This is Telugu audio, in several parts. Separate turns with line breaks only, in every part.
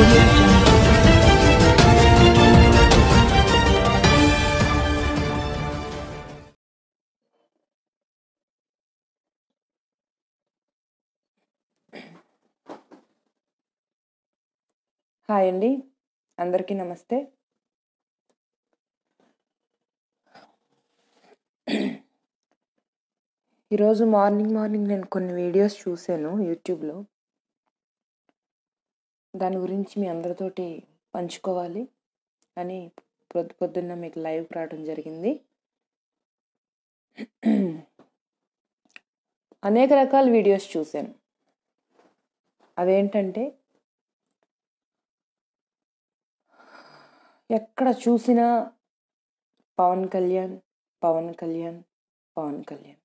audio jungle.
హాయ్ అండి అందరికీ నమస్తే ఈరోజు మార్నింగ్ మార్నింగ్ నేను కొన్ని వీడియోస్ చూశాను యూట్యూబ్లో దాని గురించి మీ అందరితోటి పంచుకోవాలి అని పొద్దు పొద్దున్న మీకు లైవ్ రావడం జరిగింది అనేక రకాల వీడియోస్ చూశాను అవేంటంటే ఎక్కడ చూసినా పవన్ కళ్యాణ్ పవన్ కళ్యాణ్ పవన్ కళ్యాణ్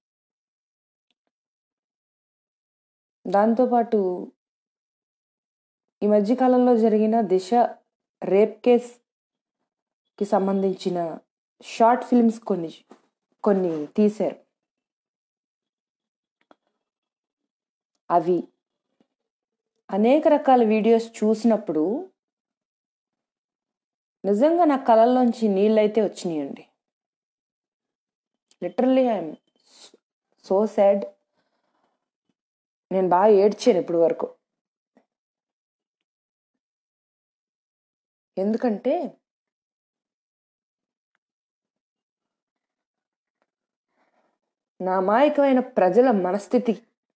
దాంతోపాటు ఈ మధ్యకాలంలో జరిగిన దిశ రేప్ కేస్కి సంబంధించిన షార్ట్ ఫిల్మ్స్ కొన్ని కొన్ని తీశారు అవి అనేక రకాల వీడియోస్ చూసినప్పుడు నిజంగా నా కళల్లోంచి నీళ్ళైతే వచ్చినాయండి లిటరల్లీ ఐఎమ్ సో సాడ్ నేను బాగా ఏడ్చాను ఇప్పటి వరకు ఎందుకంటే నా అమాయకమైన ప్రజల మనస్థితి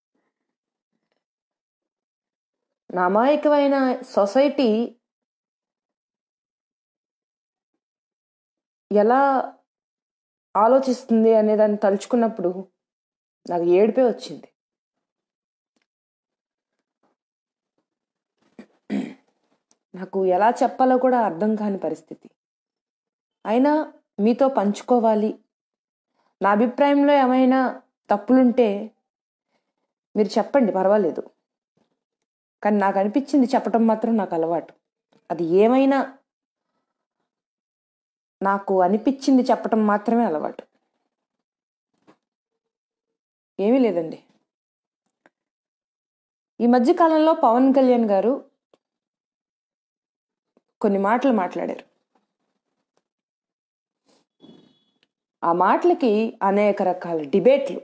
నా అమాయకమైన సొసైటీ ఎలా ఆలోచిస్తుంది అనే దాన్ని తలుచుకున్నప్పుడు నాకు ఏడిపే వచ్చింది నాకు ఎలా చెప్పాలో కూడా అర్థం కాని పరిస్థితి అయినా మీతో పంచుకోవాలి నా అభిప్రాయంలో ఏమైనా తప్పులుంటే మీరు చెప్పండి పర్వాలేదు కానీ నాకు అనిపించింది చెప్పటం మాత్రం నాకు అలవాటు అది ఏమైనా నాకు అనిపించింది చెప్పటం మాత్రమే అలవాటు ఏమీ లేదండి ఈ మధ్య కాలంలో పవన్ కళ్యాణ్ గారు కొన్ని మాటలు మాట్లాడారు ఆ మాటలకి అనేక రకాల డిబేట్లు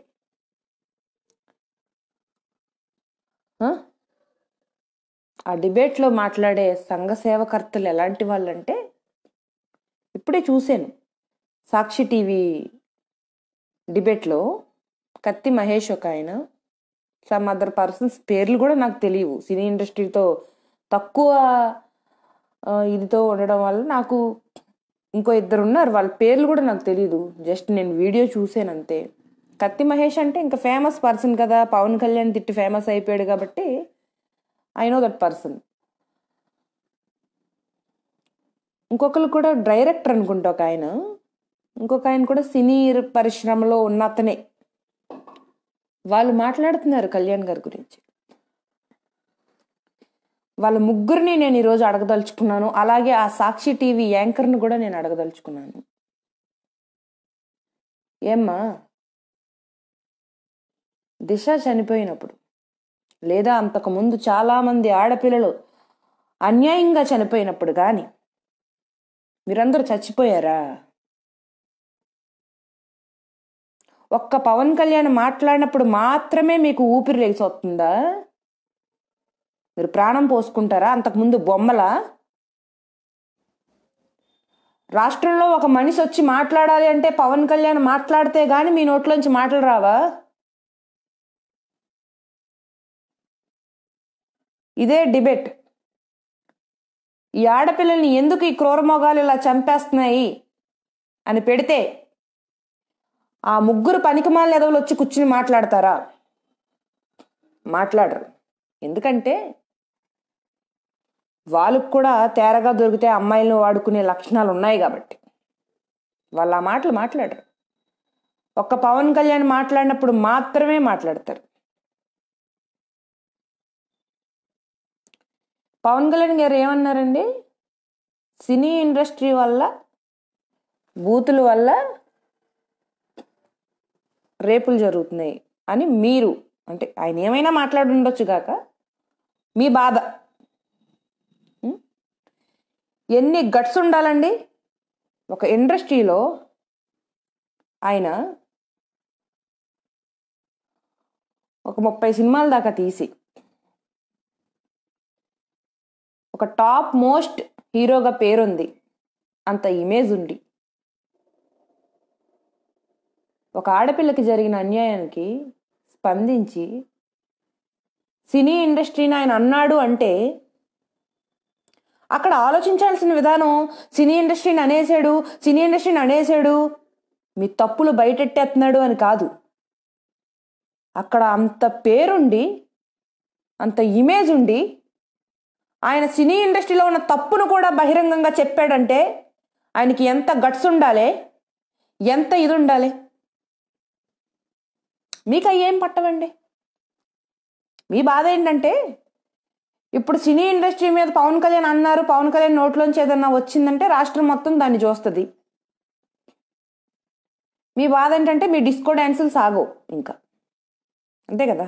ఆ? ఆ డిబేట్లో మాట్లాడే సంఘ సేవకర్తలు ఎలాంటి వాళ్ళంటే ఇప్పుడే చూశాను సాక్షి టీవీ డిబేట్లో కత్తి మహేష్ ఒక ఆయన సమ్ అదర్ పర్సన్స్ పేర్లు కూడా నాకు తెలియవు సినీ ఇండస్ట్రీతో తక్కువ ఆ, ఇదితో ఉండడం వల్ల నాకు ఇంకో ఇద్దరు ఉన్నారు వాళ్ళ పేర్లు కూడా నాకు తెలియదు జస్ట్ నేను వీడియో చూసాను అంతే కత్తి మహేష్ అంటే ఇంకా ఫేమస్ పర్సన్ కదా పవన్ కళ్యాణ్ తిట్టి ఫేమస్ అయిపోయాడు కాబట్టి ఐ నో దట్ పర్సన్ ఇంకొకరు కూడా డైరెక్టర్ అనుకుంటా ఒక ఆయన ఇంకొక ఆయన కూడా సినీ పరిశ్రమలో ఉన్న అతనే వాళ్ళు మాట్లాడుతున్నారు కళ్యాణ్ గారి గురించి వాళ్ళ ముగ్గురిని నేను ఈరోజు అడగదలుచుకున్నాను అలాగే ఆ సాక్షి టీవీ యాంకర్ను కూడా నేను అడగదలుచుకున్నాను ఏమ్మా దిశ చనిపోయినప్పుడు లేదా అంతకుముందు చాలామంది ఆడపిల్లలు అన్యాయంగా చనిపోయినప్పుడు కానీ మీరందరూ చచ్చిపోయారా ఒక్క పవన్ కళ్యాణ్ మాట్లాడినప్పుడు మాత్రమే మీకు ఊపిరి లేచొస్తుందా మీరు ప్రాణం పోసుకుంటారా అంతకుముందు బొమ్మలా రాష్ట్రంలో ఒక మనిషి వచ్చి మాట్లాడాలి అంటే పవన్ కళ్యాణ్ మాట్లాడితే గాని మీ నోట్లోంచి మాటలు రావా ఇదే డిబేట్ ఈ ఆడపిల్లల్ని ఎందుకు ఈ క్రూరమోగాలు ఇలా చంపేస్తున్నాయి అని పెడితే ఆ ముగ్గురు పనికిమాల ఎదవలు వచ్చి కూర్చుని మాట్లాడతారా మాట్లాడరు ఎందుకంటే వాళ్ళకు కూడా తేరగా దొరికితే అమ్మాయిలను వాడుకునే లక్షణాలు ఉన్నాయి కాబట్టి వాళ్ళు ఆ మాటలు మాట్లాడరు ఒక్క పవన్ కళ్యాణ్ మాట్లాడినప్పుడు మాత్రమే మాట్లాడతారు పవన్ కళ్యాణ్ గారు ఏమన్నారండి సినీ ఇండస్ట్రీ వల్ల బూతుల వల్ల రేపులు జరుగుతున్నాయి అని మీరు అంటే ఆయన ఏమైనా మాట్లాడి ఉండొచ్చు కాక మీ బాధ ఉం? ఎన్ని గట్స్ ఉండాలండి ఒక ఇండస్ట్రీలో ఆయన ఒక ముప్పై సినిమాల దాకా తీసి ఒక టాప్ మోస్ట్ హీరోగా పేరుంది అంత ఇమేజ్ ఉంది ఒక ఆడపిల్లకి జరిగిన అన్యాయానికి స్పందించి సినీ ఇండస్ట్రీని ఆయన అన్నాడు అంటే అక్కడ ఆలోచించాల్సిన విధానం సినీ ఇండస్ట్రీని అనేసాడు సినీ ఇండస్ట్రీని అనేసాడు మీ తప్పులు బయటెట్టేస్తున్నాడు అని కాదు అక్కడ అంత పేరుండి అంత ఇమేజ్ ఉండి ఆయన సినీ ఇండస్ట్రీలో ఉన్న తప్పును కూడా బహిరంగంగా చెప్పాడంటే ఆయనకి ఎంత గట్స్ ఉండాలి ఎంత ఇది ఉండాలి మీకు అవి ఏం పట్టవండి మీ బాధ ఏంటంటే ఇప్పుడు సినీ ఇండస్ట్రీ మీద పవన్ కళ్యాణ్ అన్నారు పవన్ కళ్యాణ్ నోట్లోంచి ఏదన్నా వచ్చిందంటే రాష్ట్రం మొత్తం దాన్ని చూస్తుంది మీ బాధ ఏంటంటే మీ డిస్కో డ్యాన్సులు సాగవు ఇంకా అంతే కదా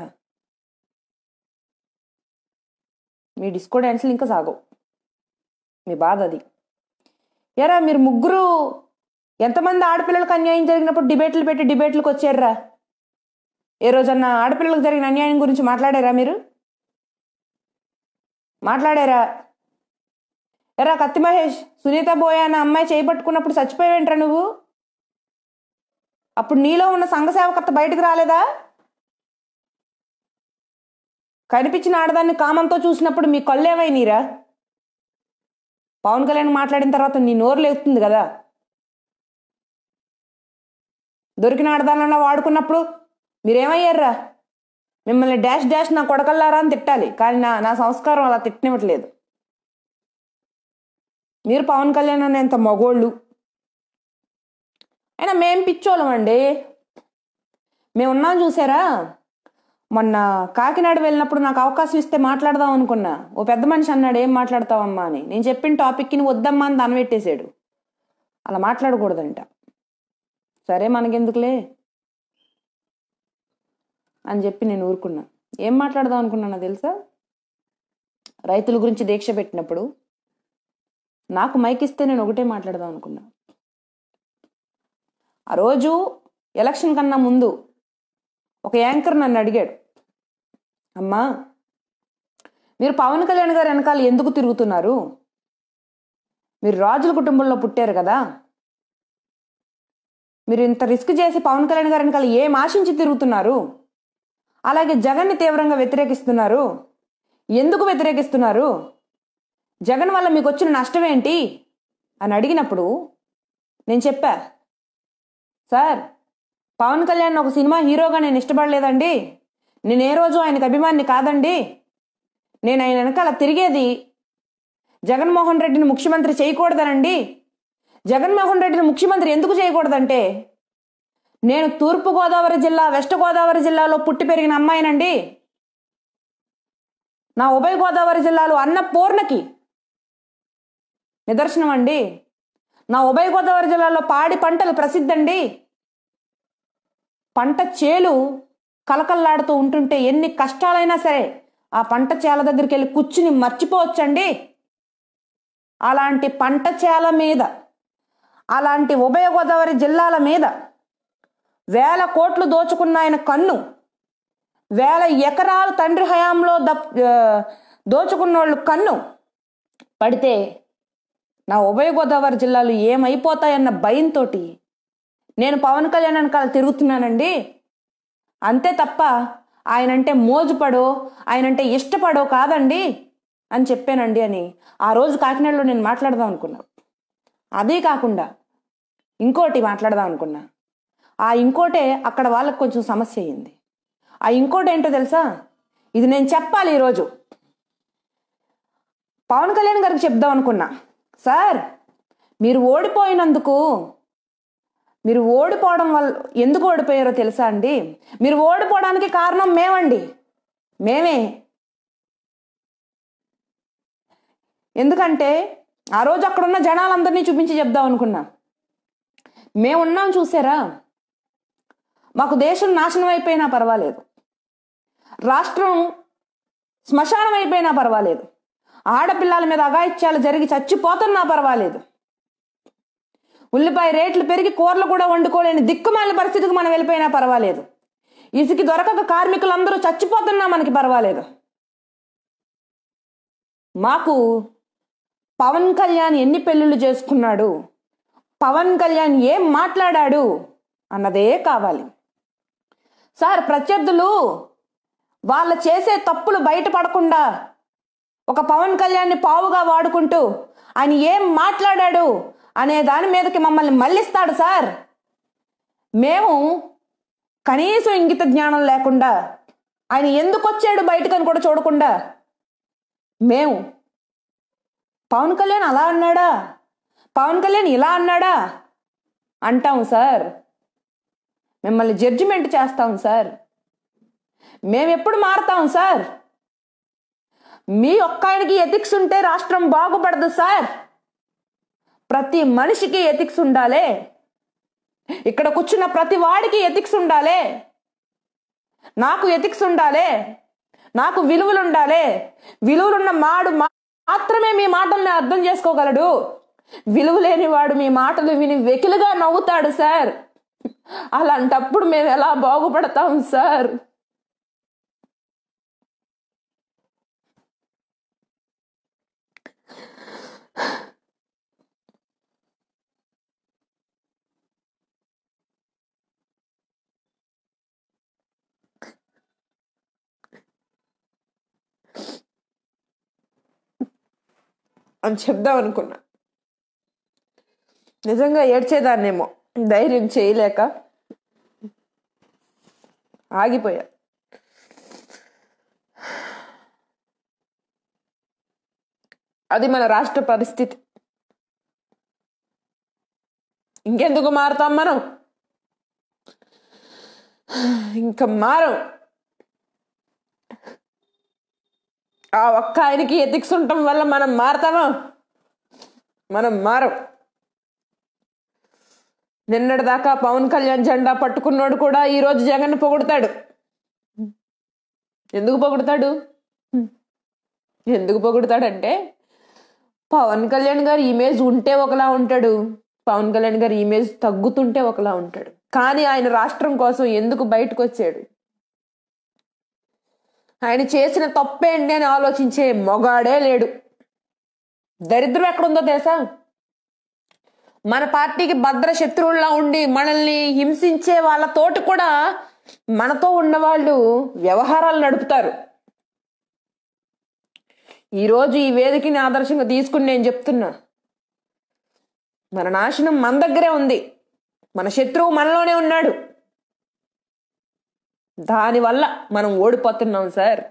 మీ డిస్కో డ్యాన్సులు ఇంకా సాగవు మీ బాధ అది ఎరా మీరు ముగ్గురు ఎంతమంది ఆడపిల్లలకు అన్యాయం జరిగినప్పుడు డిబేట్లు పెట్టి డిబేట్లకు వచ్చారా ఏ రోజన్నా ఆడపిల్లలకు జరిగిన అన్యాయం గురించి మాట్లాడారా మీరు మాట్లాడారా ఎరా కత్తి మహేష్ సునీత బోయా అన్న అమ్మాయి చేపట్టుకున్నప్పుడు చచ్చిపోయావేంట్రా నువ్వు అప్పుడు నీలో ఉన్న సంఘ సేవకర్త బయటకు రాలేదా కనిపించిన ఆడదాన్ని కామంతో చూసినప్పుడు మీ కళ్ళు ఏమైనీరా పవన్ కళ్యాణ్ మాట్లాడిన తర్వాత నీ నోరు లేస్తుంది కదా దొరికిన ఆడదానన్నా వాడుకున్నప్పుడు మీరేమయ్యారా మిమ్మల్ని డాష్ డాష్ నా కొడకల్లారా అని తిట్టాలి కానీ నా నా సంస్కారం అలా తిట్టనివ్వట్లేదు మీరు పవన్ కళ్యాణ్ అనేంత మగోళ్ళు అయినా మేం పిచ్చోళ్ళం అండి మేము ఉన్నాం చూసారా మొన్న కాకినాడ వెళ్ళినప్పుడు నాకు అవకాశం ఇస్తే మాట్లాడదాం అనుకున్నా ఓ పెద్ద మనిషి అన్నాడు ఏం మాట్లాడతావమ్మా అని నేను చెప్పిన టాపిక్కి నువ్వు వద్దమ్మా అని దనబెట్టేశాడు అలా మాట్లాడకూడదంట సరే మనకెందుకులే అని చెప్పి నేను ఊరుకున్నా ఏం మాట్లాడదాం అనుకున్నానో తెలుసా రైతుల గురించి దీక్ష పెట్టినప్పుడు నాకు మైక్ ఇస్తే నేను ఒకటే మాట్లాడదాం అనుకున్నా ఆ రోజు ఎలక్షన్ కన్నా ముందు ఒక యాంకర్ నన్ను అడిగాడు అమ్మా మీరు పవన్ కళ్యాణ్ గారు వెనకాల ఎందుకు తిరుగుతున్నారు మీరు రాజుల కుటుంబంలో పుట్టారు కదా మీరు ఇంత రిస్క్ చేసి పవన్ కళ్యాణ్ గారి వెనకాల ఏం ఆశించి తిరుగుతున్నారు అలాగే జగన్ని తీవ్రంగా వ్యతిరేకిస్తున్నారు ఎందుకు వ్యతిరేకిస్తున్నారు జగన్ వల్ల మీకు వచ్చిన నష్టం ఏంటి అని అడిగినప్పుడు నేను చెప్పా సార్ పవన్ కళ్యాణ్ ఒక సినిమా హీరోగా నేను ఇష్టపడలేదండి నేను ఏ రోజు ఆయనకు అభిమాని కాదండి నేను ఆయన వెనకాల తిరిగేది జగన్మోహన్ రెడ్డిని ముఖ్యమంత్రి చేయకూడదనండి జగన్మోహన్ రెడ్డిని ముఖ్యమంత్రి ఎందుకు చేయకూడదంటే నేను తూర్పు గోదావరి జిల్లా వెస్ట్ గోదావరి జిల్లాలో పుట్టి పెరిగిన అమ్మాయినండి నా ఉభయ గోదావరి జిల్లాలో అన్నపూర్ణకి నిదర్శనం అండి నా ఉభయ గోదావరి జిల్లాలో పాడి పంటలు ప్రసిద్ధండి పంట చేలు కలకల్లాడుతూ ఉంటుంటే ఎన్ని కష్టాలైనా సరే ఆ పంట చేల దగ్గరికి వెళ్ళి కూర్చుని మర్చిపోవచ్చండి అలాంటి పంట చేల మీద అలాంటి ఉభయ గోదావరి జిల్లాల మీద వేల కోట్లు దోచుకున్న ఆయన కన్ను వేల ఎకరాలు తండ్రి హయాంలో దప్ దోచుకున్న వాళ్ళు కన్ను పడితే నా ఉభయ గోదావరి జిల్లాలు ఏమైపోతాయన్న భయంతో నేను పవన్ కళ్యాణ్ వెనకాల తిరుగుతున్నానండి అంతే తప్ప ఆయనంటే మోజుపడో ఆయనంటే ఇష్టపడో కాదండి అని చెప్పానండి అని ఆ రోజు కాకినాడలో నేను మాట్లాడదాం అనుకున్నా అదే కాకుండా ఇంకోటి మాట్లాడదాం అనుకున్నా ఆ ఇంకోటే అక్కడ వాళ్ళకి కొంచెం సమస్య అయ్యింది ఆ ఇంకోటి ఏంటో తెలుసా ఇది నేను చెప్పాలి ఈరోజు పవన్ కళ్యాణ్ గారికి చెప్దాం అనుకున్నా సార్ మీరు ఓడిపోయినందుకు మీరు ఓడిపోవడం వల్ల ఎందుకు ఓడిపోయారో తెలుసా అండి మీరు ఓడిపోవడానికి కారణం మేమండి మేమే ఎందుకంటే ఆ రోజు అక్కడ ఉన్న జనాలందరినీ చూపించి చెప్దాం అనుకున్నా మేమున్నాం చూసారా మాకు దేశం నాశనం అయిపోయినా పర్వాలేదు రాష్ట్రం శ్మశానం అయిపోయినా పర్వాలేదు ఆడపిల్లల మీద అగాయిత్యాలు జరిగి చచ్చిపోతున్నా పర్వాలేదు ఉల్లిపాయ రేట్లు పెరిగి కూరలు కూడా వండుకోలేని దిక్కుమాలిన పరిస్థితికి మనం వెళ్ళిపోయినా పర్వాలేదు ఇసుకి దొరకక కార్మికులందరూ చచ్చిపోతున్నా మనకి పర్వాలేదు మాకు పవన్ కళ్యాణ్ ఎన్ని పెళ్ళిళ్ళు చేసుకున్నాడు పవన్ కళ్యాణ్ ఏం మాట్లాడాడు అన్నదే కావాలి సార్ ప్రత్యర్థులు వాళ్ళ చేసే తప్పులు బయటపడకుండా ఒక పవన్ కళ్యాణ్ని పావుగా వాడుకుంటూ ఆయన ఏం మాట్లాడాడు అనే దాని మీదకి మమ్మల్ని మళ్ళిస్తాడు సార్ మేము కనీసం ఇంగిత జ్ఞానం లేకుండా ఆయన ఎందుకు వచ్చాడు బయటకని కూడా చూడకుండా మేము పవన్ కళ్యాణ్ అలా అన్నాడా పవన్ కళ్యాణ్ ఇలా అన్నాడా అంటాం సార్ మిమ్మల్ని జడ్జిమెంట్ చేస్తాం సార్ మేము ఎప్పుడు మారుతాం సార్ మీ ఒక్కాయనికి ఎథిక్స్ ఉంటే రాష్ట్రం బాగుపడదు సార్ ప్రతి మనిషికి ఎథిక్స్ ఉండాలి ఇక్కడ కూర్చున్న ప్రతి వాడికి ఎథిక్స్ ఉండాలి నాకు ఎథిక్స్ ఉండాలి నాకు విలువలు ఉండాలి విలువలున్న మాడు మా- మాత్రమే మీ మాటల్ని అర్థం చేసుకోగలడు విలువ లేని వాడు మీ మాటలు విని వెకిలుగా నవ్వుతాడు సార్ అలాంటప్పుడు మేము ఎలా బాగుపడతాం సార్ అని చెప్దాం అనుకున్నా నిజంగా ఏడ్చేదాన్నేమో ధైర్యం చేయలేక ఆగిపోయా అది మన రాష్ట్ర పరిస్థితి ఇంకెందుకు మారుతాం మనం ఇంకా మారం ఆ ఒక్క ఆయనకి ఎథిక్స్ ఉండటం వల్ల మనం మారతామా మనం మారం నిన్నటి దాకా పవన్ కళ్యాణ్ జెండా పట్టుకున్నోడు కూడా ఈ రోజు జగన్ పొగుడతాడు ఎందుకు పొగుడతాడు ఎందుకు పొగుడతాడంటే పవన్ కళ్యాణ్ గారి ఇమేజ్ ఉంటే ఒకలా ఉంటాడు పవన్ కళ్యాణ్ గారి ఇమేజ్ తగ్గుతుంటే ఒకలా ఉంటాడు కానీ ఆయన రాష్ట్రం కోసం ఎందుకు బయటకు వచ్చాడు ఆయన చేసిన తప్పేంటి అని ఆలోచించే మొగాడే లేడు దరిద్రం ఎక్కడుందో తెలుసా మన పార్టీకి భద్ర శత్రువుల్లా ఉండి మనల్ని హింసించే వాళ్ళతోటి కూడా మనతో ఉన్నవాళ్ళు వ్యవహారాలు నడుపుతారు ఈరోజు ఈ వేదికని ఆదర్శంగా తీసుకుని నేను చెప్తున్నా మన నాశనం మన దగ్గరే ఉంది మన శత్రువు మనలోనే ఉన్నాడు దానివల్ల మనం ఓడిపోతున్నాం సార్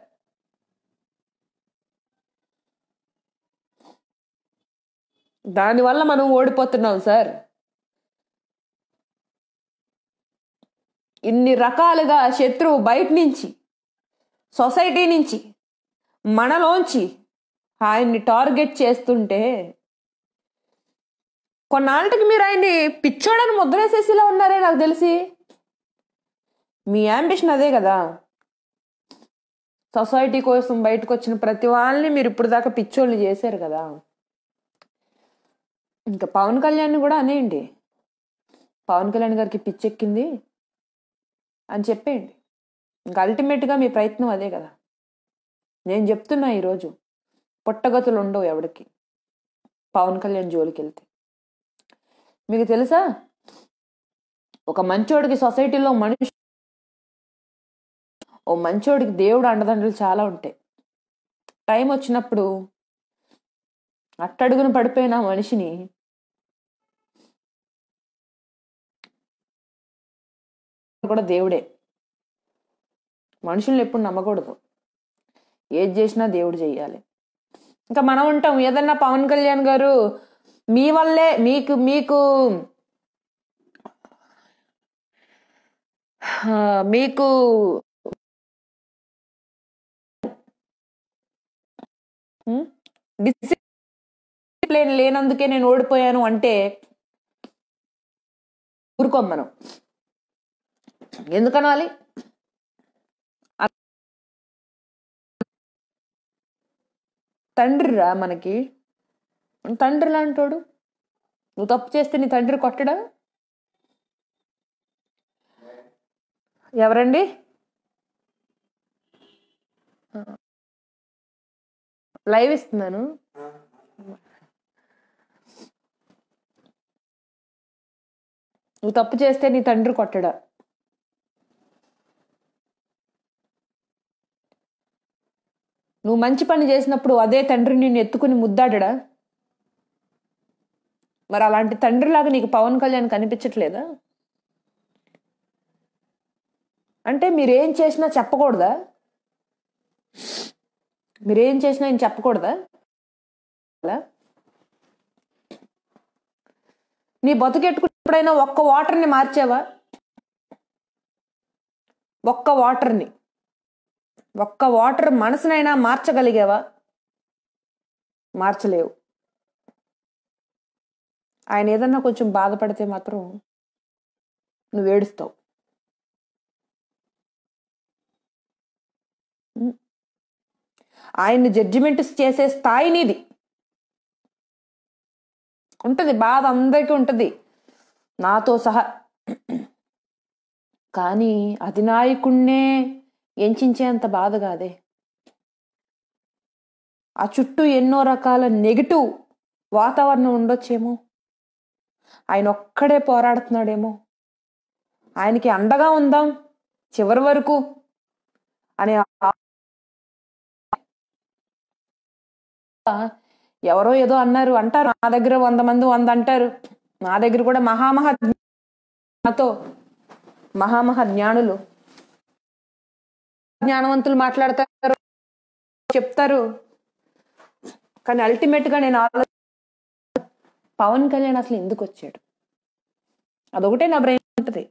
దానివల్ల మనం ఓడిపోతున్నాం సార్ ఇన్ని రకాలుగా శత్రువు బయట నుంచి సొసైటీ నుంచి మనలోంచి ఆయన్ని టార్గెట్ చేస్తుంటే కొన్నాళ్ళకి మీరు ఆయన్ని పిచ్చోడని ముద్రేసేసిలా ఉన్నారే నాకు తెలిసి మీ యాంబిషన్ అదే కదా సొసైటీ కోసం బయటకు వచ్చిన ప్రతి వాళ్ళని మీరు ఇప్పుడు దాకా పిచ్చోళ్ళు చేశారు కదా ఇంకా పవన్ కళ్యాణ్ కూడా అనేయండి పవన్ కళ్యాణ్ గారికి పిచ్చెక్కింది అని చెప్పేయండి ఇంకా అల్టిమేట్గా మీ ప్రయత్నం అదే కదా నేను చెప్తున్నా ఈరోజు పుట్టగతులు ఉండవు ఎవడికి పవన్ కళ్యాణ్ జోలికి వెళ్తే మీకు తెలుసా ఒక మంచోడికి సొసైటీలో మనిషి ఓ మంచోడికి దేవుడు అండదండలు చాలా ఉంటాయి టైం వచ్చినప్పుడు అట్టడుగున పడిపోయిన ఆ మనిషిని కూడా దేవుడే మనుషుల్ని ఎప్పుడు నమ్మకూడదు ఏది చేసినా దేవుడు చెయ్యాలి ఇంకా మనం ఉంటాం ఏదన్నా పవన్ కళ్యాణ్ గారు మీ వల్లే మీకు మీకు ఆ, మీకు డిసిప్లిన్ లేనందుకే నేను ఓడిపోయాను అంటే ఊరుకోం మనం ఎందుకనాలి తండ్రిరా మనకి తండ్రి లాంటోడు నువ్వు తప్పు చేస్తే నీ తండ్రి కొట్టడా ఎవరండి లైవ్ ఇస్తున్నాను నువ్వు తప్పు చేస్తే నీ తండ్రి కొట్టడా నువ్వు మంచి పని చేసినప్పుడు అదే తండ్రి నిన్ను ఎత్తుకుని ముద్దాడడా మరి అలాంటి తండ్రిలాగా నీకు పవన్ కళ్యాణ్ కనిపించట్లేదా అంటే మీరేం చేసినా చెప్పకూడదా మీరేం చేసినా ఆయన చెప్పకూడదా అలా? నీ బతుకెట్టుకున్నప్పుడైనా ఒక్క వాటర్ని మార్చావా ఒక్క వాటర్ని ఒక్క వాటర్ మనసునైనా మార్చగలిగావా మార్చలేవు ఆయన ఏదన్నా కొంచెం బాధపడితే మాత్రం నువ్వు ఏడుస్తావు ఉం. ఆయన్ని జడ్జిమెంట్ చేసే స్థాయి నీది ఉంటుంది బాధ అందరికీ ఉంటుంది నాతో సహా కానీ అధినాయకుణ్ణే ఎంచేంత బాధ కాదే ఆ చుట్టూ ఎన్నో రకాల నెగిటివ్ వాతావరణం ఉండొచ్చేమో ఆయన ఒక్కడే పోరాడుతున్నాడేమో ఆయనకి అండగా ఉందాం చివరి వరకు అనే ఆ- ఎవరో ఏదో అన్నారు అంటారు నా దగ్గర వంద మంది వంద అంటారు నా దగ్గర కూడా మహామహా నాతో మహామహా జ్ఞానులు జ్ఞానవంతులు మాట్లాడతారు చెప్తారు కానీ అల్టిమేట్ గా నేను ఆలో పవన్ కళ్యాణ్ అసలు ఎందుకు వచ్చాడు అదొకటే నా బ్రెయిన్ ఉంటుంది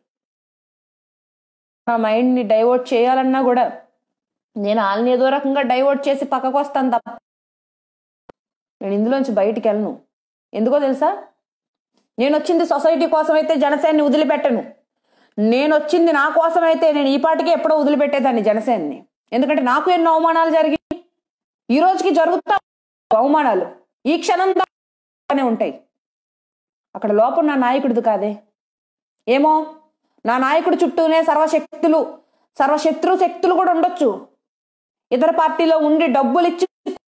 నా మైండ్ ని డైవర్ట్ చేయాలన్నా కూడా నేను వాళ్ళని ఏదో రకంగా డైవర్ట్ చేసి పక్కకు వస్తాను తప్ప నేను ఇందులోంచి బయటికి వెళ్ళను ఎందుకో తెలుసా నేను వచ్చింది సొసైటీ కోసం అయితే జనసేనని వదిలిపెట్టను నేను వచ్చింది నా కోసం అయితే నేను ఈ పాటికే ఎప్పుడో వదిలిపెట్టేదాన్ని జనసేనని ఎందుకంటే నాకు ఎన్నో అవమానాలు జరిగి ఈ రోజుకి జరుగుతా అవమానాలు ఈ క్షణం దాకానే ఉంటాయి అక్కడ లోపం నా నాయకుడిది కాదే ఏమో నా నాయకుడి చుట్టూనే సర్వశక్తులు సర్వశత్రు శక్తులు కూడా ఉండొచ్చు ఇతర పార్టీలో ఉండి డబ్బులు ఇచ్చి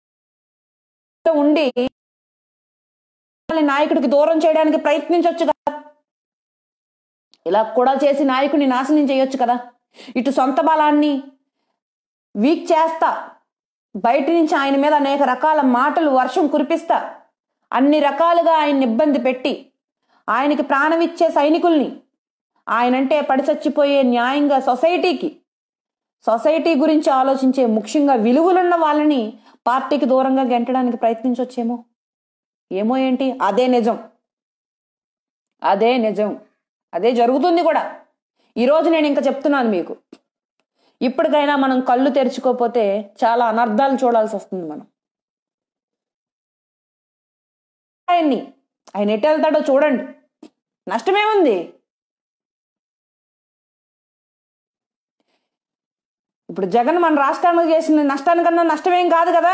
ఉండి నాయకుడికి దూరం చేయడానికి ప్రయత్నించవచ్చు కదా ఇలా కూడా చేసి నాయకుడిని నాశనం చేయొచ్చు కదా ఇటు సొంత బలాన్ని వీక్ చేస్తా బయట నుంచి ఆయన మీద అనేక రకాల మాటలు వర్షం కురిపిస్తా అన్ని రకాలుగా ఆయన్ని ఇబ్బంది పెట్టి ఆయనకి ప్రాణం ఇచ్చే సైనికుల్ని ఆయనంటే పడి చచ్చిపోయే న్యాయంగా సొసైటీకి సొసైటీ గురించి ఆలోచించే ముఖ్యంగా విలువలున్న వాళ్ళని పార్టీకి దూరంగా గెంటడానికి ప్రయత్నించవచ్చేమో ఏమో ఏంటి అదే నిజం అదే నిజం అదే జరుగుతుంది కూడా ఈరోజు నేను ఇంకా చెప్తున్నాను మీకు ఇప్పటికైనా మనం కళ్ళు తెరుచుకోకపోతే చాలా అనర్థాలు చూడాల్సి వస్తుంది మనం ఆయన్ని ఆయన ఎటు వెళ్తాడో చూడండి నష్టమేముంది ఇప్పుడు జగన్ మన రాష్ట్రానికి చేసిన నష్టానికన్నా నష్టమేం కాదు కదా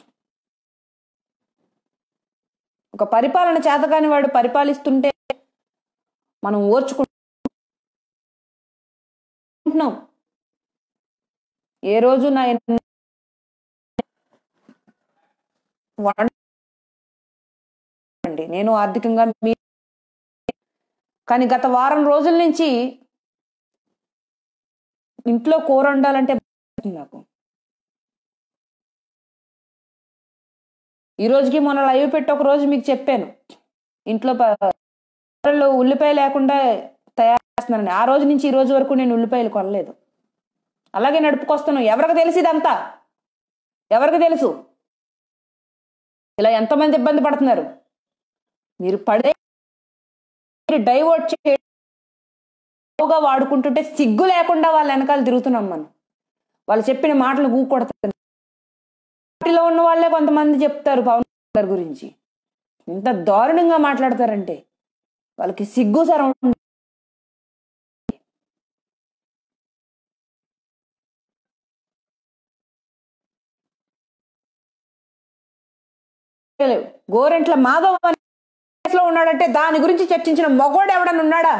ఒక పరిపాలన చేతకాని వాడు పరిపాలిస్తుంటే మనం ఓర్చుకుంటున్నాం ఏ రోజు నా ఎన్- వం- అండి నేను ఆర్థికంగా మీ కానీ గత వారం రోజుల నుంచి ఇంట్లో కూర వండాలంటే భయం నాకు ఈ రోజుకి మొన్న లైవ్ పెట్టి ఒక రోజు మీకు చెప్పాను ఇంట్లో ప- కూరల్లో ఉల్లిపాయ లేకుండా తయారు చేస్తున్నానని ఆ రోజు నుంచి ఈ రోజు వరకు నేను ఉల్లిపాయలు కొనలేదు అలాగే నడుపుకొస్తున్నాను ఎవరికి తెలిసి ఇదంతా ఎవరికి తెలుసు ఇలా ఎంతమంది ఇబ్బంది పడుతున్నారు మీరు పడే మీరు డైవర్ట్ చే ఎక్కువగా వాడుకుంటుంటే సిగ్గు లేకుండా వాళ్ళ వెనకాల తిరుగుతున్నాం మనం వాళ్ళు చెప్పిన మాటలు ఊకొడతారు పార్టీలో ఉన్న వాళ్ళే కొంతమంది చెప్తారు పవన్ కళ్యాణ్ గారి గురించి ఇంత దారుణంగా మాట్లాడతారంటే వాళ్ళకి సిగ్గు సరం గోరెంట్ల మాధవ్ అనే కేసులో ఉన్నాడంటే దాని గురించి చర్చించిన మగోడు ఎవడన్నా ఉన్నాడా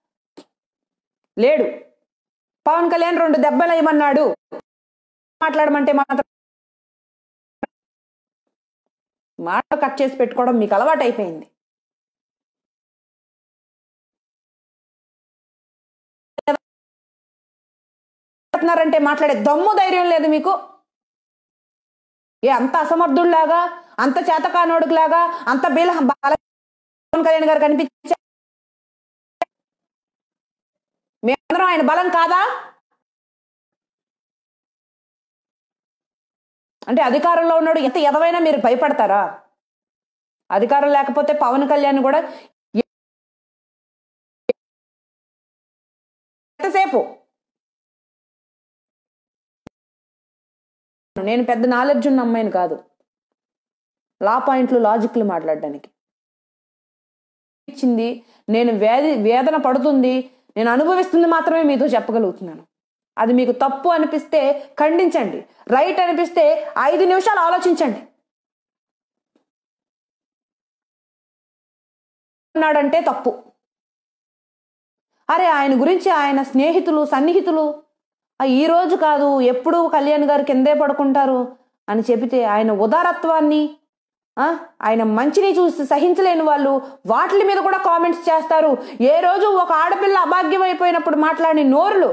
లేడు పవన్ కళ్యాణ్ రెండు దెబ్బలు వేయమన్నాడు మాట్లాడమంటే మాత్రం మాట కట్ చేసి పెట్టుకోవడం మీకు అలవాటు అయిపోయింది మాట్లాడుతున్నారంటే మాట్లాడే దమ్ము ధైర్యం లేదు మీకు ఏ అంత అసమర్థుల్లాగా అంత చేతకానోడులాగా అంత బీల బాల పవన్ కళ్యాణ్ గారు కనిపించే మేమందరం ఆయన బలం కాదా అంటే అధికారంలో ఉన్నాడు ఎంత ఎదవైనా మీరు భయపడతారా అధికారం లేకపోతే పవన్ కళ్యాణ్ కూడా ఎంతసేపు నేను పెద్ద నాలెడ్జ్ ఉన్న అమ్మాయిని కాదు లా పాయింట్లు లాజిక్లు మాట్లాడడానికి ఇచ్చింది నేను వేది వేదన పడుతుంది నేను అనుభవిస్తుంది మాత్రమే మీతో చెప్పగలుగుతున్నాను అది మీకు తప్పు అనిపిస్తే ఖండించండి రైట్ అనిపిస్తే ఐదు నిమిషాలు ఆలోచించండి ఉన్నాడంటే తప్పు అరే ఆయన గురించి ఆయన స్నేహితులు సన్నిహితులు "ఆ, ఈ రోజు కాదు ఎప్పుడు కళ్యాణ్ గారు కిందే పడుకుంటారు అని చెబితే ఆయన ఉదారత్వాన్ని ఆ, ఆయన మంచిని చూసి సహించలేని వాళ్ళు వాటి మీద కూడా కామెంట్స్ చేస్తారు ఏ రోజు ఒక ఆడపిల్ల అభాగ్యం అయిపోయినప్పుడు మాట్లాడిన నోరులు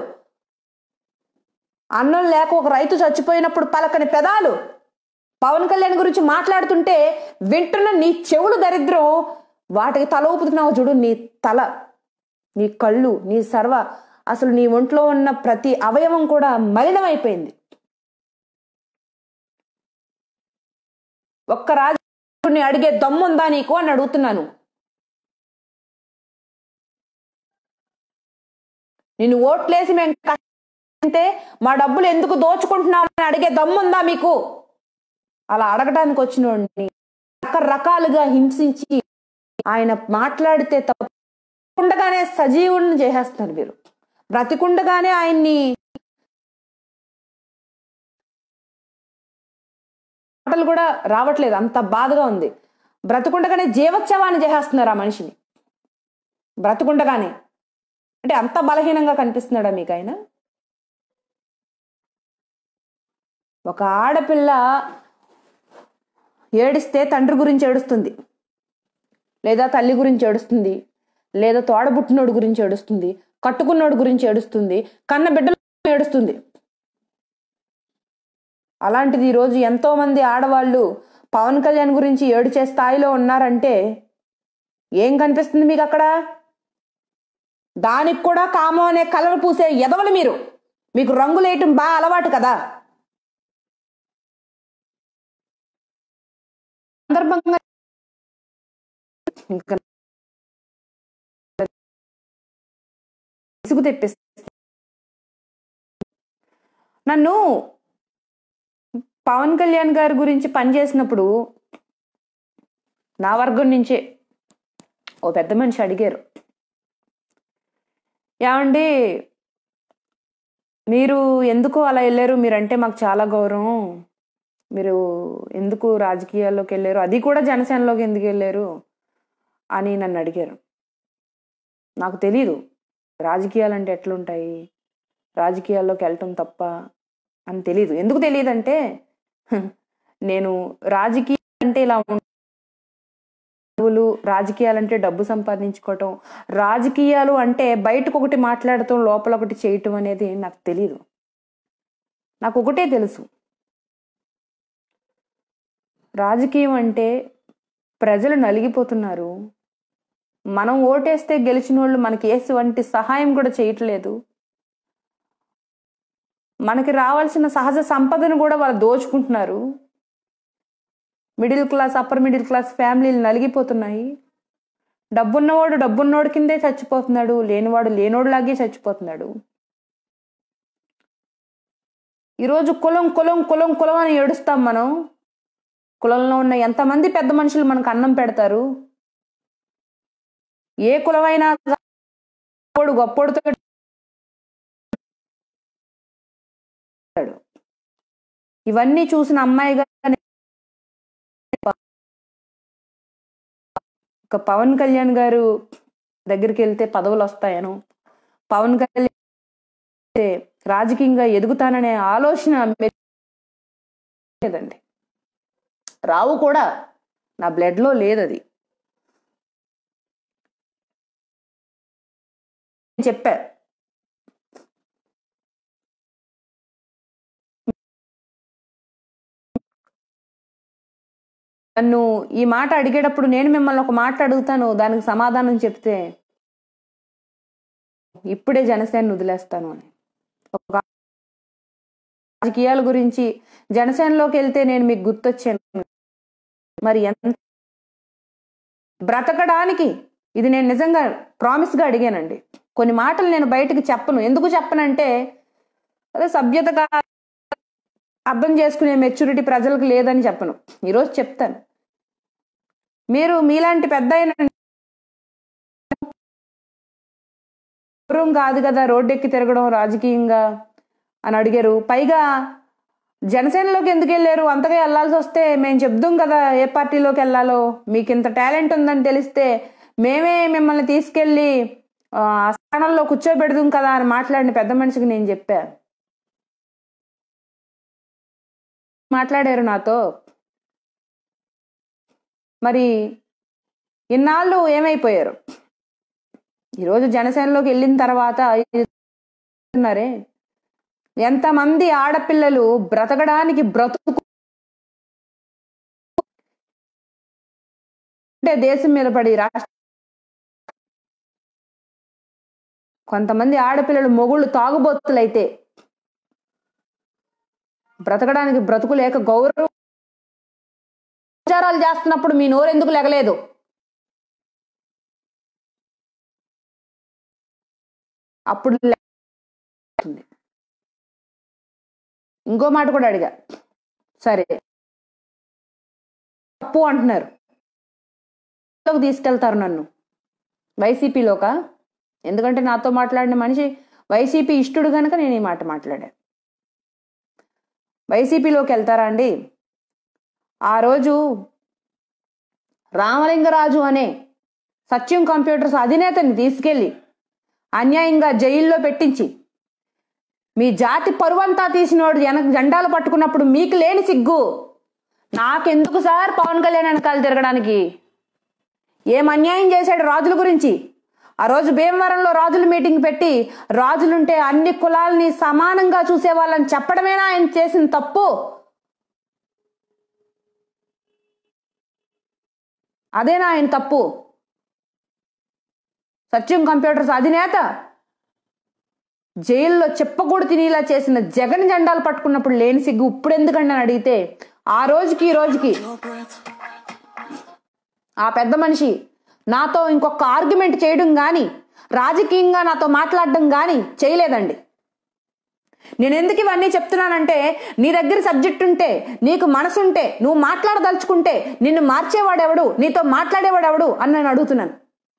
అన్నం లేక ఒక రైతు చచ్చిపోయినప్పుడు పలకని పెదాలు పవన్ కళ్యాణ్ గురించి మాట్లాడుతుంటే వింటున్న నీ చెవులు దరిద్రం వాటికి తల ఊపుతున్నావు చూడు నీ తల నీ కళ్ళు నీ సర్వ అసలు నీ ఒంట్లో ఉన్న ప్రతి అవయవం కూడా మలినమైపోయింది ఒక్క రాజుని అడిగే దమ్ముందా నీకు అని అడుగుతున్నాను నిన్ను ఓట్లేసి మేము అంటే మా డబ్బులు ఎందుకు దోచుకుంటున్నావు అని అడిగే దమ్ముందా మీకు అలా అడగడానికి వచ్చినోడిని రకరకాలుగా హింసించి ఆయన మాట్లాడితే తప్పకుండగానే సజీవుడిని చేసేస్తున్నారు మీరు బ్రతికుండగానే ఆయన్ని మాటలు కూడా రావట్లేదు అంత బాధగా ఉంది బ్రతికుండగానే జీవోత్సవాన్ని చేసేస్తున్నారు ఆ మనిషిని బ్రతికుండగానే అంటే అంత బలహీనంగా కనిపిస్తున్నాడా మీకు ఆయన ఒక ఆడపిల్ల ఏడిస్తే తండ్రి గురించి ఏడుస్తుంది లేదా తల్లి గురించి ఏడుస్తుంది లేదా తోడబుట్టినోడు గురించి ఏడుస్తుంది కట్టుకున్నోడు గురించి ఏడుస్తుంది కన్న బిడ్డల ఏడుస్తుంది అలాంటిది ఈరోజు ఎంతో మంది ఆడవాళ్ళు పవన్ కళ్యాణ్ గురించి ఏడుచే స్థాయిలో ఉన్నారంటే ఏం కనిపిస్తుంది మీకు అక్కడ దానికి కూడా కామం అనే కలర్ పూసే ఎదవలు మీరు మీకు రంగులేయటం బాగా అలవాటు కదా సందర్భంగా ఇంకా విసుగు తెప్పిస్తా నన్ను పవన్ కళ్యాణ్ గారి గురించి పనిచేసినప్పుడు నా వర్గం నుంచే ఓ పెద్ద మనిషి అడిగారు ఏమండి మీరు ఎందుకు అలా వెళ్ళారు మీరంటే మాకు చాలా గౌరవం మీరు ఎందుకు రాజకీయాల్లోకి వెళ్ళారు అది కూడా జనసేనలోకి ఎందుకు వెళ్ళారు అని నన్ను అడిగారు నాకు తెలీదు రాజకీయాలు అంటే ఎట్లుంటాయి రాజకీయాల్లోకి వెళ్ళటం తప్ప అని తెలీదు ఎందుకు తెలియదంటే నేను రాజకీయ అంటే ఇలా రాజకీయాలంటే డబ్బు సంపాదించుకోవటం రాజకీయాలు అంటే బయటకు ఒకటి మాట్లాడటం లోపల ఒకటి చేయటం అనేది నాకు తెలీదు నాకు ఒకటే తెలుసు రాజకీయం అంటే ప్రజలు నలిగిపోతున్నారు మనం ఓటేస్తే గెలిచిన వాళ్ళు మనకి ఎటువంటి సహాయం కూడా చేయట్లేదు మనకి రావాల్సిన సహజ సంపదను కూడా వాళ్ళు దోచుకుంటున్నారు middle class upper middle class ఫ్యామిలీలు నలిగిపోతున్నాయి డబ్బున్నవాడు డబ్బున్నోడి కిందే చచ్చిపోతున్నాడు లేనివాడు లేనోడులాగే చచ్చిపోతున్నాడు ఈరోజు కులం కులం కులం కులం అని ఏడుస్తాం మనం కులంలో ఉన్న ఎంతమంది పెద్ద మనుషులు మనకు అన్నం పెడతారు ఏ కులమైనా గొప్పోడు గొప్పోడుతో ఇవన్నీ చూసిన అమ్మాయిగా ఒక పవన్ కళ్యాణ్ గారు దగ్గరికి వెళ్తే పదవులు వస్తాయను పవన్ కళ్యాణ్ అయితే రాజకీయంగా ఎదుగుతాననే ఆలోచన మె- లేదండి రావు కూడా నా బ్లడ్లో లేదు అది చెప్పా నన్ను ఈ మాట అడిగేటప్పుడు నేను మిమ్మల్ని ఒక మాట అడుగుతాను దానికి సమాధానం చెప్తే ఇప్పుడే జనసేన వదిలేస్తాను అని ఒక రాజకీయాల గురించి జనసేనలోకి వెళ్తే నేను మీకు గుర్తొచ్చాను మరి ఎంత బ్రతకడానికి ఇది నేను నిజంగా ప్రామిస్గా అడిగానండి కొన్ని మాటలు నేను బయటకు చెప్పను ఎందుకు చెప్పనంటే అదే సభ్యతగా అర్థం చేసుకునే మెచ్యూరిటీ ప్రజలకు లేదని చెప్పను ఈరోజు చెప్తాను మీరు మీలాంటి పెద్ద అయిన కాదు కదా రోడ్డెక్కి తిరగడం రాజకీయంగా అని అడిగారు పైగా జనసేనలోకి ఎందుకు వెళ్ళారు అంతగా వెళ్ళాల్సి వస్తే మేము చెప్దాం కదా ఏ పార్టీలోకి వెళ్ళాలో మీకు ఇంత టాలెంట్ ఉందని తెలిస్తే మేమే మిమ్మల్ని తీసుకెళ్ళి ఆ ఆ స్థానంలో కూర్చోబెడదాం కదా అని మాట్లాడిన పెద్ద మనిషికి నేను చెప్పా మాట్లాడారు నాతో మరి ఇన్నాళ్ళు ఏమైపోయారు ఈరోజు జనసేనలోకి వెళ్ళిన తర్వాత ఉన్నారే ఎంతమంది ఆడపిల్లలు బ్రతకడానికి బ్రతుకు అంటే దేశం మీద పడి రాష్ట్ర కొంతమంది ఆడపిల్లలు మొగుళ్ళు తాగుబోతులైతే బ్రతకడానికి బ్రతుకు లేక గౌరవం ప్రచారాలు చేస్తున్నప్పుడు మీ నోరు ఎందుకు లెగలేదు అప్పుడు లె- ఇంకో మాట కూడా అడిగా సరే తప్పు అంటున్నారు లోకి తీసుకెళ్తారు నన్ను వైసీపీలోక ఎందుకంటే నాతో మాట్లాడిన మనిషి వైసీపీ ఇష్టడు కనుక నేను ఈ మాట మాట్లాడా వైసీపీలోకి వెళ్తారా అండి ఆ రోజు రామలింగరాజు అనే సత్యం కంప్యూటర్స్ అధినేతని తీసుకెళ్ళి అన్యాయంగా జైల్లో పెట్టించి మీ జాతి పరువంతా తీసినోడు వెనక జెండాలు పట్టుకున్నప్పుడు మీకు లేని సిగ్గు నాకెందుకు సార్ పవన్ కళ్యాణ్ వెనకాల తిరగడానికి ఏం అన్యాయం చేశాడు రాజుల గురించి ఆ రోజు భీమవరంలో రాజుల మీటింగ్ పెట్టి రాజులుంటే అన్ని కులాలని సమానంగా చూసే వాళ్ళని చెప్పడమేనా ఆయన చేసిన తప్పు అదేనా ఆయన తప్పు సత్యం కంప్యూటర్స్ అధినేత జైల్లో చెప్పకూడదు తినేలా చేసిన జగన్ జెండాలు పట్టుకున్నప్పుడు లేని సిగ్గు ఇప్పుడు ఎందుకండి అని అడిగితే ఆ రోజుకి ఈ రోజుకి ఆ పెద్ద మనిషి నాతో ఇంకొక ఆర్గ్యుమెంట్ చేయడం కానీ రాజకీయంగా నాతో మాట్లాడడం కానీ చేయలేదండి నేను ఎందుకు ఇవన్నీ చెప్తున్నానంటే నీ దగ్గర సబ్జెక్ట్ ఉంటే నీకు మనసుంటే నువ్వు మాట్లాడదలుచుకుంటే నిన్ను మార్చేవాడెవడు నీతో మాట్లాడేవాడెవడు అని నేను అడుగుతున్నాను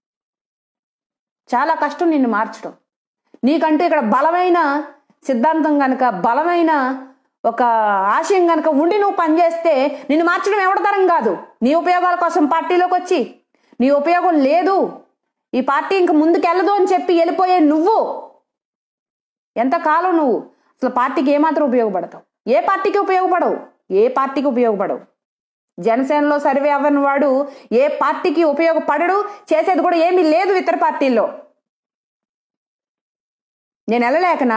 చాలా కష్టం నిన్ను మార్చడం నీకంటూ ఇక్కడ బలమైన సిద్ధాంతం గనక బలమైన ఒక ఆశయం గనక ఉండి నువ్వు పనిచేస్తే నిన్ను మార్చడం ఎవడతరం కాదు నీ ఉపయోగాల కోసం పార్టీలోకి వచ్చి నీ ఉపయోగం లేదు ఈ పార్టీ ఇంక ముందుకెళ్ళదు అని చెప్పి వెళ్ళిపోయే నువ్వు ఎంతకాలం నువ్వు అసలు పార్టీకి ఏమాత్రం ఉపయోగపడతావు ఏ పార్టీకి ఉపయోగపడవు ఏ పార్టీకి ఉపయోగపడవు జనసేనలో సర్వే అవ్వని వాడు ఏ పార్టీకి ఉపయోగపడడు చేసేది కూడా ఏమీ లేదు ఇతర పార్టీల్లో నేను వెళ్ళలేకనా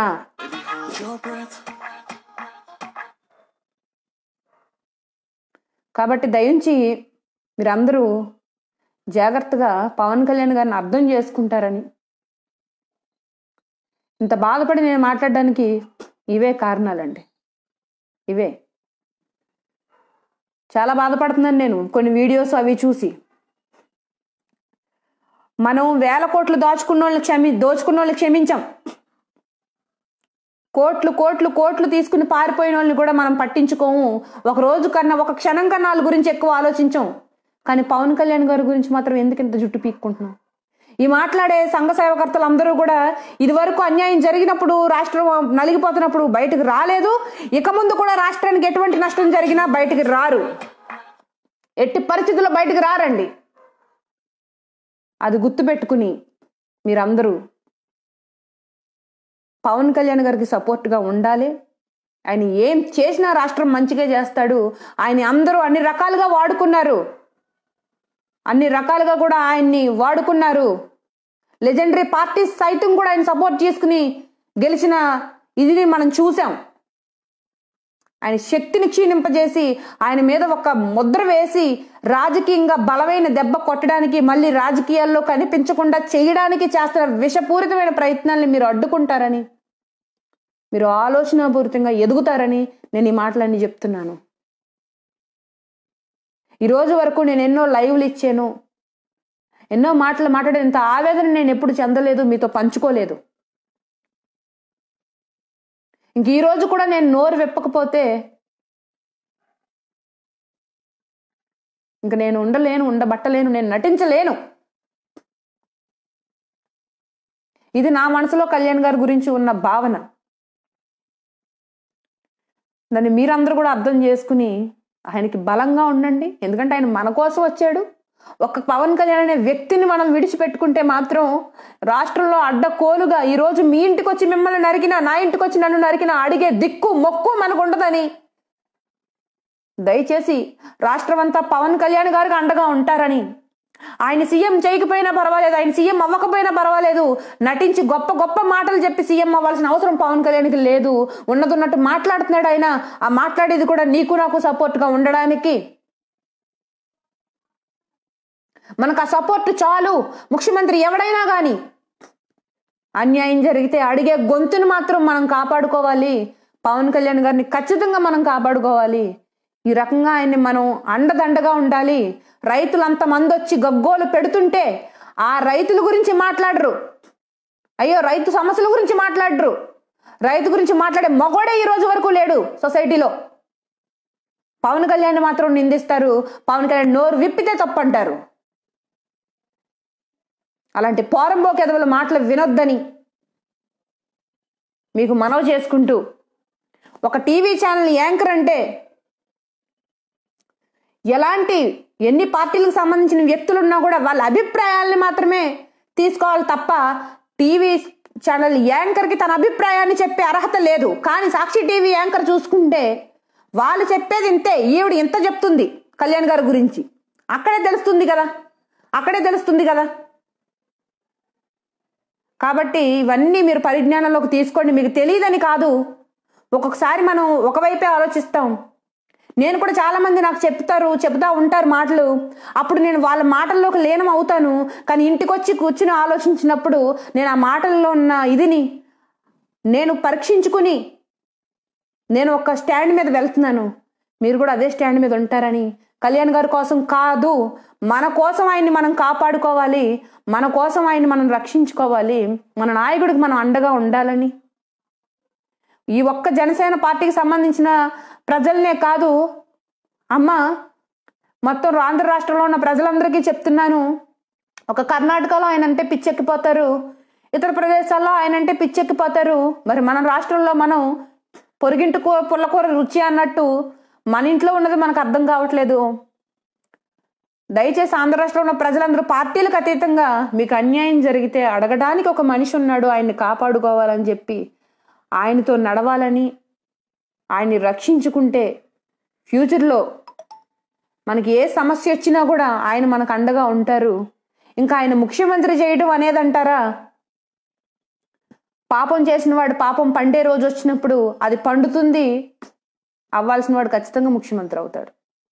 కాబట్టి దయించి మీరందరూ జాగ్రత్తగా పవన్ కళ్యాణ్ గారిని అర్థం చేసుకుంటారని ఇంత బాధపడి నేను మాట్లాడడానికి ఇవే కారణాలండి ఇవే చాలా బాధపడుతున్నాను నేను కొన్ని వీడియోస్ అవి చూసి మనం వేల కోట్లు దాచుకున్న వాళ్ళని క్షమి దోచుకున్న వాళ్ళని క్షమించాం కోట్లు కోట్లు కోట్లు తీసుకుని పారిపోయిన వాళ్ళని కూడా మనం పట్టించుకోము ఒక రోజు కన్నా ఒక క్షణం కన్నా వాళ్ళ గురించి ఎక్కువ ఆలోచించాం కానీ పవన్ కళ్యాణ్ గారి గురించి మాత్రం ఎందుకు ఇంత జుట్టు పీక్కుంటున్నాం ఈ మాట్లాడే సంఘ సేవకర్తలు అందరూ కూడా ఇదివరకు అన్యాయం జరిగినప్పుడు రాష్ట్రం నలిగిపోతున్నప్పుడు బయటకు రాలేదు ఇక ముందు కూడా రాష్ట్రానికి ఎటువంటి నష్టం జరిగినా బయటకు రారు ఎట్టి పరిస్థితుల్లో బయటకు రారండి అది గుర్తుపెట్టుకుని మీరందరూ పవన్ కళ్యాణ్ గారికి సపోర్ట్గా ఉండాలి ఆయన ఏం చేసినా రాష్ట్రం మంచిగా చేస్తాడు ఆయన అందరూ అన్ని రకాలుగా వాడుకున్నారు అన్ని రకాలుగా కూడా ఆయన్ని వాడుకున్నారు లెజెండరీ పార్టీస్ సైతం కూడా ఆయన సపోర్ట్ చేసుకుని గెలిచిన ఇదిని మనం చూసాం ఆయన శక్తిని క్షీణింపజేసి ఆయన మీద ఒక ముద్ర వేసి రాజకీయంగా బలమైన దెబ్బ కొట్టడానికి మళ్ళీ రాజకీయాల్లో కనిపించకుండా చేయడానికి చేస్తున్న విషపూరితమైన ప్రయత్నాల్ని మీరు అడ్డుకుంటారని మీరు ఆలోచనాపూరితంగా ఎదుగుతారని నేను ఈ మాటలన్నీ చెప్తున్నాను ఈ రోజు వరకు నేను ఎన్నో లైవ్లు ఇచ్చాను ఎన్నో మాటలు మాట్లాడే ఇంత ఆవేదన నేను ఎప్పుడు చెందలేదు మీతో పంచుకోలేదు ఇంక ఈ రోజు కూడా నేను నోరు విప్పకపోతే ఇంక నేను ఉండలేను ఉండబట్టలేను నేను నటించలేను ఇది నా మనసులో కళ్యాణ్ గారి గురించి ఉన్న భావన దాన్ని మీరందరూ కూడా అర్థం చేసుకుని ఆయనకి బలంగా ఉండండి ఎందుకంటే ఆయన మన కోసం వచ్చాడు ఒక పవన్ కళ్యాణ్ అనే వ్యక్తిని మనం విడిచిపెట్టుకుంటే మాత్రం రాష్ట్రంలో అడ్డకోలుగా ఈ రోజు మీ ఇంటికి వచ్చి మిమ్మల్ని నరికినా నా ఇంటికి వచ్చి నన్ను నరికినా అడిగే దిక్కు మొక్కు మనకు ఉండదని దయచేసి రాష్ట్రం అంతా పవన్ కళ్యాణ్ గారికి అండగా ఉంటారని ఆయన సీఎం చేయకపోయినా పర్వాలేదు ఆయన సీఎం అవ్వకపోయినా పర్వాలేదు నటించి గొప్ప గొప్ప మాటలు చెప్పి సీఎం అవ్వాల్సిన అవసరం పవన్ కళ్యాణ్కి లేదు ఉన్నదున్నట్టు మాట్లాడుతున్నాడు ఆయన ఆ మాట్లాడేది కూడా నీకు నాకు సపోర్ట్గా ఉండడానికి మనకు ఆ సపోర్ట్ చాలు ముఖ్యమంత్రి ఎవడైనా కానీ అన్యాయం జరిగితే అడిగే గొంతును మాత్రం మనం కాపాడుకోవాలి పవన్ కళ్యాణ్ గారిని ఖచ్చితంగా మనం కాపాడుకోవాలి ఈ రకంగా ఆయన్ని మనం అండదండగా ఉండాలి రైతులు అంతమంది వచ్చి గగ్గోలు పెడుతుంటే ఆ రైతుల గురించి మాట్లాడరు అయ్యో రైతు సమస్యల గురించి మాట్లాడరు రైతు గురించి మాట్లాడే మగోడే ఈ రోజు వరకు లేడు సొసైటీలో పవన్ కళ్యాణ్ మాత్రం నిందిస్తారు పవన్ కళ్యాణ్ నోరు విప్పితే తప్పంటారు అలాంటి పోరంబోకి ఎదవల మాటలు వినొద్దని మీకు మనవి చేసుకుంటూ ఒక టీవీ ఛానల్ యాంకర్ అంటే ఎలాంటి ఎన్ని పార్టీలకు సంబంధించిన వ్యక్తులు ఉన్నా కూడా వాళ్ళ అభిప్రాయాల్ని మాత్రమే తీసుకోవాలి తప్ప టీవీ ఛానల్ యాంకర్కి తన అభిప్రాయాన్ని చెప్పే అర్హత లేదు కానీ సాక్షి టీవీ యాంకర్ చూసుకుంటే వాళ్ళు చెప్పేది ఇంతే ఈవిడ ఇంత చెప్తుంది కళ్యాణ్ గారి గురించి అక్కడే తెలుస్తుంది కదా అక్కడే తెలుస్తుంది కదా కాబట్టి ఇవన్నీ మీరు పరిజ్ఞానంలోకి తీసుకోండి మీకు తెలియదని కాదు ఒక్కొక్కసారి మనం ఒకవైపే ఆలోచిస్తాం నేను కూడా చాలా మంది నాకు చెప్తారు చెప్తా ఉంటారు మాటలు అప్పుడు నేను వాళ్ళ మాటల్లోకి లీనం అవుతాను కానీ ఇంటికి వచ్చి కూర్చుని ఆలోచించినప్పుడు నేను ఆ మాటల్లో ఉన్న ఇదిని నేను పరీక్షించుకుని నేను ఒక స్టాండ్ మీద వెళ్తున్నాను మీరు కూడా అదే స్టాండ్ మీద ఉంటారని కళ్యాణ్ గారి కోసం కాదు మన కోసం ఆయన్ని మనం కాపాడుకోవాలి మన కోసం ఆయన్ని మనం రక్షించుకోవాలి మన నాయకుడికి మనం అండగా ఉండాలని ఈ ఒక్క జనసేన పార్టీకి సంబంధించిన ప్రజలనే కాదు అమ్మ మొత్తం ఆంధ్ర రాష్ట్రంలో ఉన్న ప్రజలందరికీ చెప్తున్నాను ఒక కర్ణాటకలో ఆయన అంటే పిచ్చెక్కిపోతారు ఇతర ప్రదేశాల్లో ఆయన అంటే పిచ్చెక్కిపోతారు మరి మన రాష్ట్రంలో మనం పొరిగింటి కూ పుల్లకూర రుచి అన్నట్టు మన ఇంట్లో ఉన్నది మనకు అర్థం కావట్లేదు దయచేసి ఆంధ్ర రాష్ట్రంలో ఉన్న ప్రజలందరూ పార్టీలకు అతీతంగా మీకు అన్యాయం జరిగితే అడగడానికి ఒక మనిషి ఉన్నాడు ఆయన్ని కాపాడుకోవాలని చెప్పి ఆయనతో నడవాలని ఆయన్ని రక్షించుకుంటే ఫ్యూచర్లో మనకి ఏ సమస్య వచ్చినా కూడా ఆయన మనకు అండగా ఉంటారు ఇంకా ఆయన ముఖ్యమంత్రి చేయడం అనేది అంటారా పాపం చేసిన వాడు పాపం పండే రోజు వచ్చినప్పుడు అది పండుతుంది అవ్వాల్సిన వాడు ఖచ్చితంగా ముఖ్యమంత్రి అవుతాడు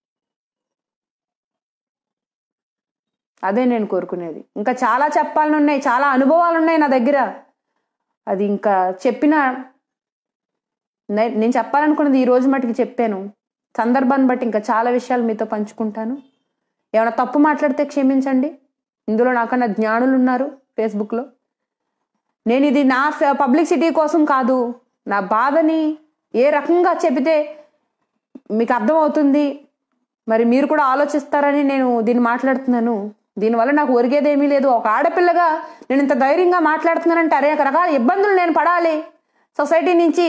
అదే నేను కోరుకునేది ఇంకా చాలా చెప్పాలని ఉన్నాయి చాలా అనుభవాలు ఉన్నాయి నా దగ్గర అది ఇంకా చెప్పిన నే- నేను చెప్పాలనుకున్నది ఈ రోజు మటుకు చెప్పాను సందర్భాన్ని బట్టి ఇంకా చాలా విషయాలు మీతో పంచుకుంటాను ఏమైనా తప్పు మాట్లాడితే క్షమించండి ఇందులో నాకన్నా జ్ఞానులు ఉన్నారు ఫేస్బుక్లో నేను ఇది నా పబ్లిసిటీ కోసం కాదు నా బాధని ఏ రకంగా చెబితే మీకు అర్థమవుతుంది మరి మీరు కూడా ఆలోచిస్తారని నేను దీన్ని మాట్లాడుతున్నాను దీనివల్ల నాకు ఒరిగేదేమీ లేదు ఒక ఆడపిల్లగా నేను ఇంత ధైర్యంగా మాట్లాడుతున్నానంటే అనేక రకాల ఇబ్బందులు నేను పడాలి సొసైటీ నుంచి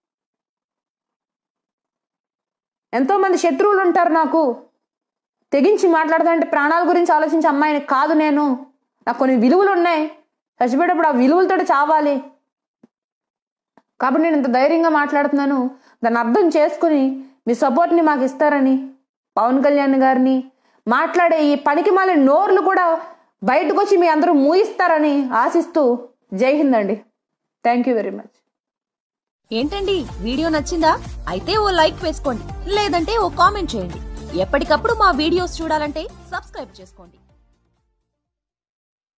ఎంతో మంది శత్రువులు ఉంటారు నాకు తెగించి మాట్లాడుతానంటే ప్రాణాల గురించి ఆలోచించే అమ్మాయిని కాదు నేను నాకు కొన్ని విలువలు ఉన్నాయి చచ్చిపోయేటప్పుడు ఆ విలువలతో చావాలి కాబట్టి నేను ఇంత ధైర్యంగా మాట్లాడుతున్నాను దాన్ని అర్థం చేసుకుని మీ సపోర్ట్ని మాకు ఇస్తారని పవన్ కళ్యాణ్ గారిని మాట్లాడే ఈ పనికి మాలిన నోర్లు కూడా బయటకు వచ్చి మీ అందరూ మూయిస్తారని ఆశిస్తూ జై హింద్ అండి థ్యాంక్ యూ వెరీ మచ్
ఏంటండి వీడియో నచ్చిందా అయితే ఓ లైక్ వేసుకోండి లేదంటే ఓ కామెంట్ చేయండి ఎప్పటికప్పుడు మా వీడియోస్ చూడాలంటే సబ్స్క్రైబ్ చేసుకోండి